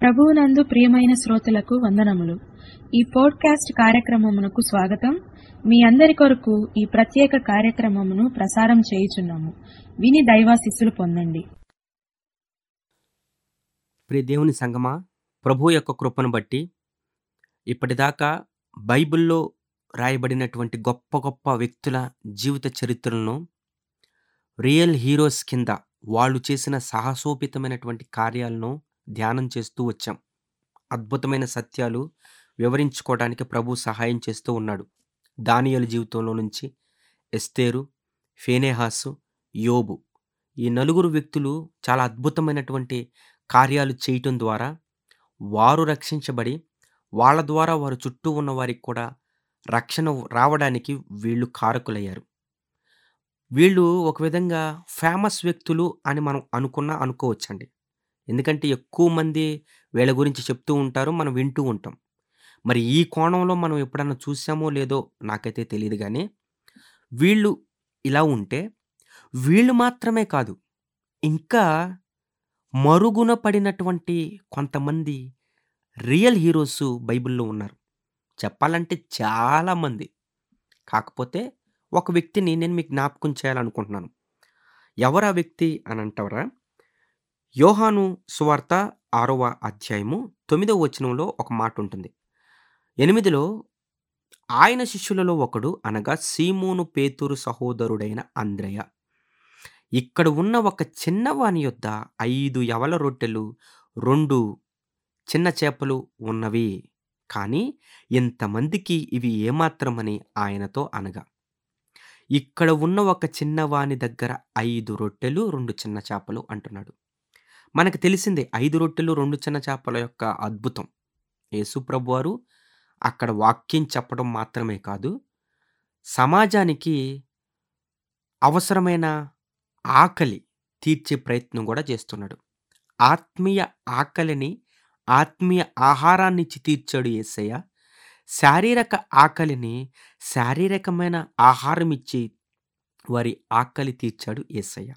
ప్రభువునందు ప్రియమైన శ్రోతలకు వందనములు ఈ పోడ్కాస్ట్ కార్యక్రమమునకు స్వాగతం మీ అందరి కొరకు ఈ ప్రత్యేక కార్యక్రమమును ప్రసారం చేయుచున్నాము విని దైవాశిస్సులు పొందండి ప్రియ దేవుని సంగమా ప్రభు యొక్క కృపను బట్టి ఇప్పటిదాకా బైబిల్లో రాయబడినటువంటి గొప్ప గొప్ప వ్యక్తుల జీవిత చరిత్రలను రియల్ హీరోస్ కింద వాళ్ళు చేసిన సాహసోపితమైనటువంటి కార్యాలను ధ్యానం చేస్తూ వచ్చాం అద్భుతమైన సత్యాలు వివరించుకోవడానికి ప్రభు సహాయం చేస్తూ ఉన్నాడు దానియలు జీవితంలో నుంచి ఎస్తేరు ఫేనేహాసు యోబు ఈ నలుగురు వ్యక్తులు చాలా అద్భుతమైనటువంటి కార్యాలు చేయటం ద్వారా వారు రక్షించబడి వాళ్ళ ద్వారా వారు చుట్టూ ఉన్న వారికి కూడా రక్షణ రావడానికి వీళ్ళు కారకులయ్యారు వీళ్ళు ఒక విధంగా ఫేమస్ వ్యక్తులు అని మనం అనుకున్నా అనుకోవచ్చండి ఎందుకంటే ఎక్కువ మంది వీళ్ళ గురించి చెప్తూ ఉంటారు మనం వింటూ ఉంటాం మరి ఈ కోణంలో మనం ఎప్పుడన్నా చూసామో లేదో నాకైతే తెలియదు కానీ వీళ్ళు ఇలా ఉంటే వీళ్ళు మాత్రమే కాదు ఇంకా మరుగున పడినటువంటి కొంతమంది రియల్ హీరోస్ బైబిల్లో ఉన్నారు చెప్పాలంటే చాలామంది కాకపోతే ఒక వ్యక్తిని నేను మీకు జ్ఞాపకం చేయాలనుకుంటున్నాను ఎవరు ఆ వ్యక్తి అని అంటారా యోహాను సువార్త ఆరవ అధ్యాయము తొమ్మిదవ వచనంలో ఒక మాట ఉంటుంది ఎనిమిదిలో ఆయన శిష్యులలో ఒకడు అనగా సీమోను పేతురు సహోదరుడైన అంద్రయ ఇక్కడ ఉన్న ఒక చిన్నవాని యొద్ద ఐదు యవల రొట్టెలు రెండు చిన్న చేపలు ఉన్నవి కానీ ఇంతమందికి ఇవి ఏమాత్రమని ఆయనతో అనగా ఇక్కడ ఉన్న ఒక చిన్నవాని దగ్గర ఐదు రొట్టెలు రెండు చిన్న చేపలు అంటున్నాడు మనకు తెలిసిందే ఐదు రొట్టెలు రెండు చిన్న చేపల యొక్క అద్భుతం యేసుప్రభు వారు అక్కడ వాక్యం చెప్పడం మాత్రమే కాదు సమాజానికి అవసరమైన ఆకలి తీర్చే ప్రయత్నం కూడా చేస్తున్నాడు ఆత్మీయ ఆకలిని ఆత్మీయ ఆహారాన్ని ఇచ్చి తీర్చాడు యేసయ్య శారీరక ఆకలిని శారీరకమైన ఆహారం ఇచ్చి వారి ఆకలి తీర్చాడు యేసయ్య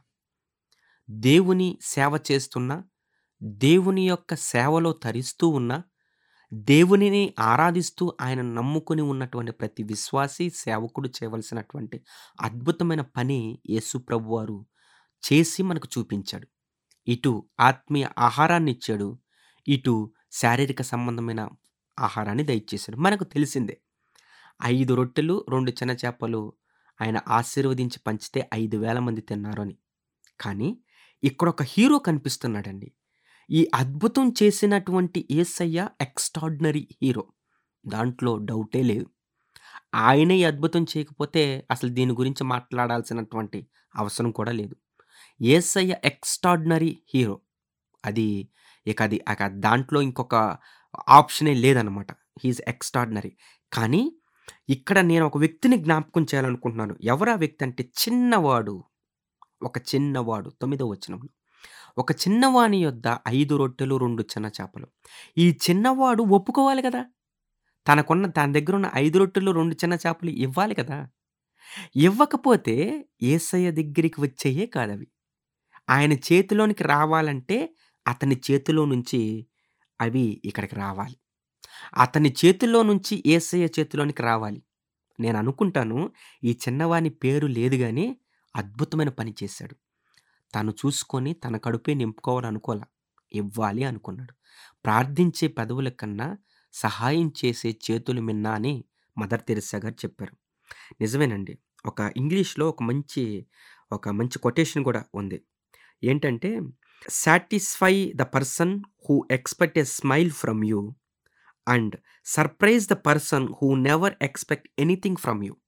దేవుని సేవ చేస్తున్న దేవుని యొక్క సేవలో తరిస్తూ ఉన్న దేవునిని ఆరాధిస్తూ ఆయన నమ్ముకుని ఉన్నటువంటి ప్రతి విశ్వాసి సేవకుడు చేయవలసినటువంటి అద్భుతమైన పని యేసు ప్రభు వారు చేసి మనకు చూపించాడు ఇటు ఆత్మీయ ఆహారాన్ని ఇచ్చాడు ఇటు శారీరక సంబంధమైన ఆహారాన్ని దయచేశాడు మనకు తెలిసిందే ఐదు రొట్టెలు రెండు చిన్న చేపలు ఆయన ఆశీర్వదించి పంచితే ఐదు వేల మంది తిన్నారు అని కానీ ఇక్కడ ఒక హీరో కనిపిస్తున్నాడండి ఈ అద్భుతం చేసినటువంటి ఏసయ్య ఎక్స్ట్రాడినరీ హీరో దాంట్లో డౌటే లేదు ఆయనే ఈ అద్భుతం చేయకపోతే అసలు దీని గురించి మాట్లాడాల్సినటువంటి అవసరం కూడా లేదు ఏసయ్య ఎక్స్ట్రాడినరీ హీరో అది ఇక అది ఇక దాంట్లో ఇంకొక ఆప్షనే లేదనమాట హీఈస్ ఎక్స్ట్రాడినరీ కానీ ఇక్కడ నేను ఒక వ్యక్తిని జ్ఞాపకం చేయాలనుకుంటున్నాను ఎవరు ఆ వ్యక్తి అంటే చిన్నవాడు ఒక చిన్నవాడు తొమ్మిదో వచనంలో ఒక చిన్నవాని యొద్ద ఐదు రొట్టెలు రెండు చిన్న చేపలు ఈ చిన్నవాడు ఒప్పుకోవాలి కదా తనకున్న తన దగ్గర ఉన్న ఐదు రొట్టెలు రెండు చిన్న చేపలు ఇవ్వాలి కదా ఇవ్వకపోతే ఏసయ్య దగ్గరికి వచ్చేయే కాదు అవి ఆయన చేతిలోనికి రావాలంటే అతని చేతిలో నుంచి అవి ఇక్కడికి రావాలి అతని చేతిలో నుంచి ఏసయ్య చేతిలోనికి రావాలి నేను అనుకుంటాను ఈ చిన్నవాని పేరు లేదు కానీ అద్భుతమైన పని చేశాడు తను చూసుకొని తన కడుపే నింపుకోవాలనుకోలే ఇవ్వాలి అనుకున్నాడు ప్రార్థించే పెదవుల కన్నా సహాయం చేసే చేతులు మిన్నా అని మదర్ తెరిసా గారు చెప్పారు నిజమేనండి ఒక ఇంగ్లీష్లో ఒక మంచి ఒక మంచి కొటేషన్ కూడా ఉంది ఏంటంటే satisfy the person who expect a smile from you and surprise the person who never expect anything from you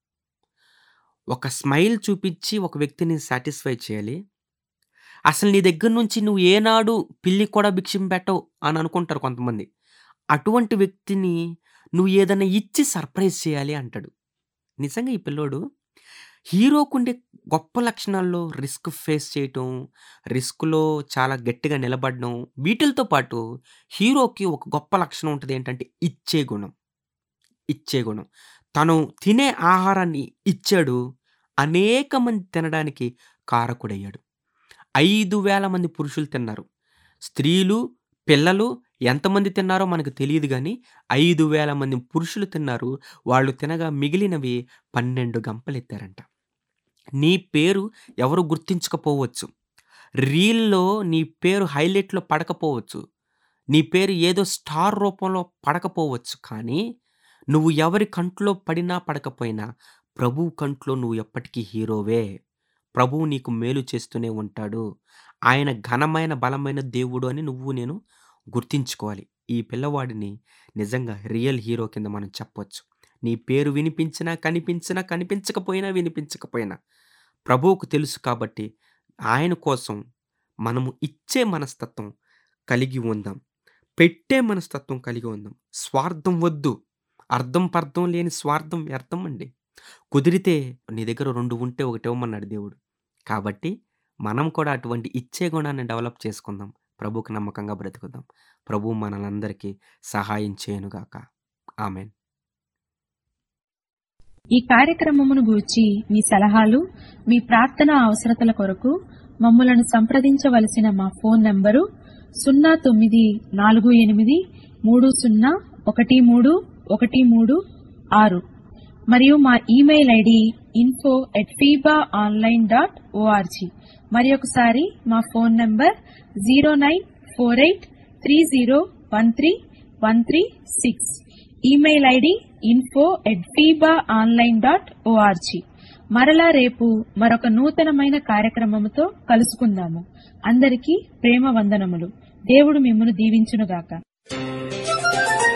ఒక స్మైల్ చూపించి ఒక వ్యక్తిని సాటిస్ఫై చేయాలి అసలు నీ దగ్గర నుంచి నువ్వు ఏనాడు పిల్లి కూడా భిక్షం పెట్టవు అని అనుకుంటారు కొంతమంది అటువంటి వ్యక్తిని నువ్వు ఏదైనా ఇచ్చి సర్ప్రైజ్ చేయాలి అంటాడు నిజంగా ఈ పిల్లోడు హీరోకుండే గొప్ప లక్షణాల్లో రిస్క్ ఫేస్ చేయటం రిస్క్లో చాలా గట్టిగా నిలబడడం వీటితో పాటు హీరోకి ఒక గొప్ప లక్షణం ఉంటుంది ఏంటంటే ఇచ్చే గుణం ఇచ్చే గుణం తను తినే ఆహారాన్ని ఇచ్చాడు అనేక మంది తినడానికి కారకుడయ్యాడు ఐదు వేల మంది పురుషులు తిన్నారు స్త్రీలు పిల్లలు ఎంతమంది తిన్నారో మనకు తెలియదు గానీ, 5000 మంది పురుషులు తిన్నారు. వాళ్ళు తినగా మిగిలినవి 12 గంపలెత్తారంట. నీ పేరు ఎవరు గుర్తించకపోవచ్చు. రీల్‌లో నీ పేరు హైలైట్‌లో పడకపోవచ్చు. నీ పేరు ఏదో స్టార్ రూపంలో పడకపోవచ్చు. కానీ, నువ్వు ఎవరి కంట్లో పడినా పడకపోయినా ప్రభువు కంట్లో నువ్వు ఎప్పటికీ హీరోవే. ప్రభువు నీకు మేలు చేస్తూనే ఉంటాడు. ఆయన ఘనమైన, బలమైన దేవుడు అని నువ్వు నేను గుర్తించుకోవాలి. ఈ పిల్లవాడిని నిజంగా రియల్ హీరో కింద మనం చెప్పొచ్చు. నీ పేరు వినిపించినా, కనిపించినా, కనిపించకపోయినా, వినిపించకపోయినా ప్రభువుకు తెలుసు కాబట్టి ఆయన కోసం మనము ఇచ్చే మనస్తత్వం కలిగి ఉందాం. పెట్టే మనస్తత్వం కలిగి ఉందాం. స్వార్థం వద్దు. అర్థం పర్థం లేని స్వార్థం వ్యర్థం అండి. కుదిరితే నీ దగ్గర 2 ఉంటే ఒకటివ్వమన్నాడు దేవుడు. కాబట్టి మనం కూడా అటువంటి ఇచ్చే గుణాన్ని డెవలప్ చేసుకుందాం. ప్రభువుకి నమ్మకంగా బ్రతుకుదాం. ప్రభువు మనలందరికీ సహాయం చేయనుగాక. ఆమేన్. ఈ కార్యక్రమమును గూర్చి మీ సలహాలు, మీ ప్రార్థనా అవసరతల కొరకు మమ్ములను సంప్రదించవలసిన మా ఫోన్ నంబరు 0948301313 మరియు మా email ID info at dot ORG మరి ఒకసారి మా phone number zero nine four eight three zero one three one three six email ID info at ఫీబా ఆన్లైన్ డాట్ ఓఆర్జీ మరలా రేపు మరొక నూతనమైన కార్యక్రమముతో కలుసుకుందాము అందరికీ ప్రేమ వందనములు దేవుడు మిమ్మను దీవించునుగాక